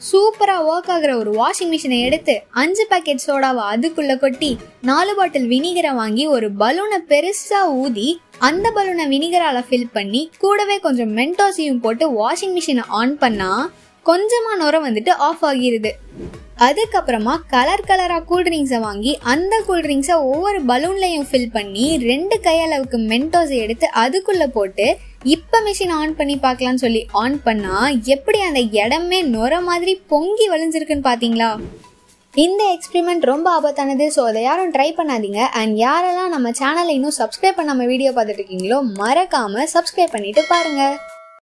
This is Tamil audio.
சூப்பரா ஒர்க் ஆகுற ஒரு வாஷிங் மிஷினை எடுத்து அஞ்சு பாக்கெட் சோடாவை அதுக்குள்ள கொட்டி நாலு பாட்டில் வினிகரை வாங்கி ஒரு பலூனை பெருசா ஊதி அந்த பலூனை வினிகரால ஃபில் பண்ணி கூடவே கொஞ்சம் மென்டோஸையும் போட்டு வாஷிங் மிஷினை ஆன் பண்ணா கொஞ்சமா நுர வந்துட்டு ஆஃப் ஆகிருது அதுக்கப்புறமா கலர் கலரா கூல்ட்ரிங்க்ஸை வாங்கி அந்த கூல்ட்ரிங்க்ஸை ஒவ்வொரு பலூன்லையும் ஃபில் பண்ணி ரெண்டு கையளவுக்கு மென்டோஸை எடுத்து அதுக்குள்ள போட்டு இப்ப மிஷின் ஆன் பண்ணி பார்க்கலாம்னு சொல்லி ஆன் பண்ணா எப்படி அந்த இடமே நுர மாதிரி பொங்கி வழிஞ்சிருக்குன்னு பாத்தீங்களா இந்த எக்ஸ்பெரிமெண்ட் ரொம்ப ஆபத்தானது ஸோ அதை யாரும் ட்ரை பண்ணாதீங்க அண்ட் யாரெல்லாம் நம்ம சேனலை இன்னும் சப்ஸ்கிரைப் பண்ணாம வீடியோ பார்த்துட்டு இருக்கீங்களோ மறக்காம சப்ஸ்கிரைப் பண்ணிட்டு பாருங்க